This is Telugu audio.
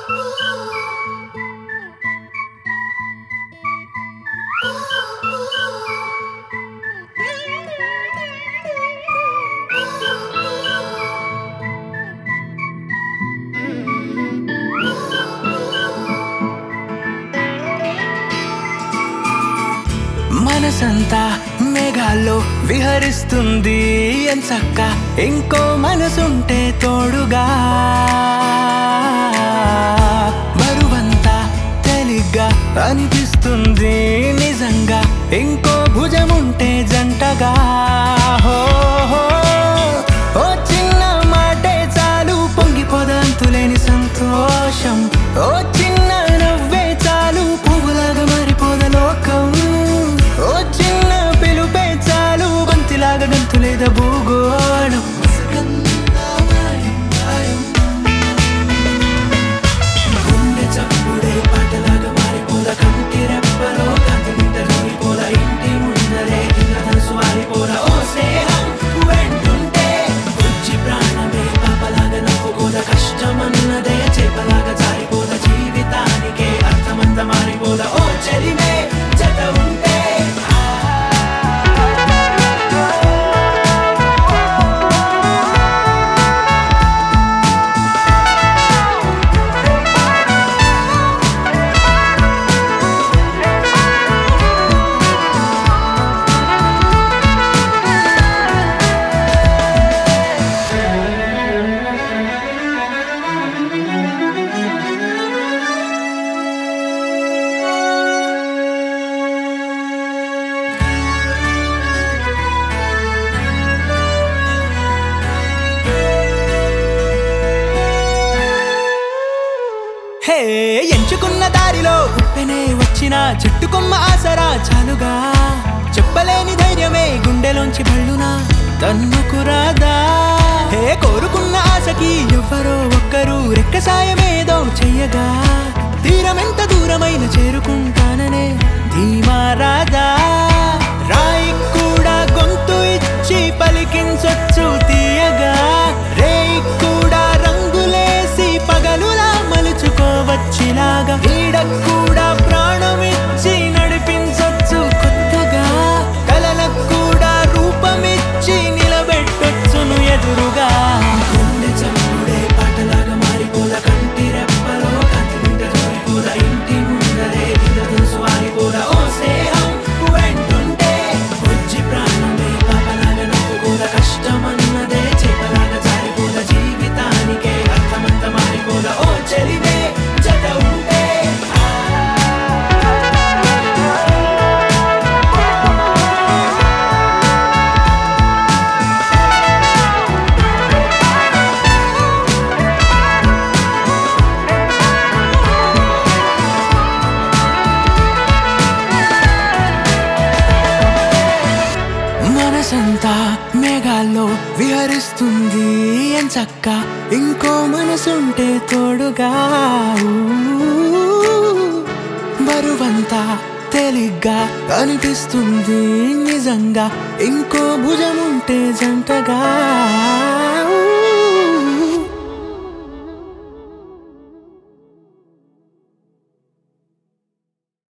మనసంతా మేఘాల్లో విహరిస్తుంది ఎంచక్క ఇంకో మనసుంటే తోడుగా బరువంతా తేలిగ్గా అనిపిస్తుంది నిజంగా ఇంకో భుజముంటే జంటగా హో హో. ఓ చిన్న మాటే చాలు పొంగిపోదంతులేని సంతోషం ఓ చిన్న నవ్వే చాలు పువ్వులాగా మారిపోద లోకం ఓ చిన్న పిలుపే చాలు బంతిలాగా గంతులేద భూగోళం గుండె చప్పుడే పాటలాగా మారిపోద కంటి రెప్పలో కాంతి నింట జరిపోద ఇంటి ముందరే కింద మనసు ఆరిపోద ఓ స్నేహం వెంటుంటే బుజ్జి ప్రాణమే పాపలాగా నవ్వుకోద కష్టమన్నదే చేపలాగా జారిపోద జీవితానికే అర్థమంత మారిపోద ఓ చెలిమే జత ఉంటే హే ఎంచుకున్న దారిలో ఉప్పెనే వచ్చిన చెట్టుకొమ్మ ఆసరా చాలుగా చెప్పలేని ధైర్యమే గుండెలోంచి బళ్ళునా తన్నుకురాదా హే కోరుకున్న ఆశకి ఎవ్వరో ఒక్కరు రెక్క సాయమేదో చెయ్యగా తీరమెంత దూరమైన చేరుకుంటాననే ధీమా రాదా రాయి కూడా గొంతు ఇచ్చి పలికించొచ్చు తీయగా రేయి కూడా రంగులేసి పగలులా మలుచుకోవచ్చిలాగా ఈడ కూడా ప్రాణమిచ్చి నడిపించొచ్చు కొత్తగా కలలకు కూడా రూపమిచ్చి నిలబెట్టొచ్చును ఎదురుగా గుండె చప్పుడే పాటలాగా మారిపోద కంటి రెప్పలో కాంతి నింట జోరిపోద ఇంటి ముందరే కింద తులసు ఆరిపోద ఓ స్నేహం వెంటుంటే బుజ్జి ప్రాణమే పాపలాగా నవ్వుకోద కష్టమన్నదే చేపలాగా జారిపోద జీవితానికే అర్థమంత మారిపోద ఓ చెలివే జత ఉంటే మనసంతా మేఘాల్లో విహరిస్తుంది ఎంచక్క ఇంకో మనసుంటే తోడుగా ఊ, బరువంతా తేలిగ్గా అనిపిస్తుంది నిజంగా ఇంకో భుజముంటే జంటగా ఊ.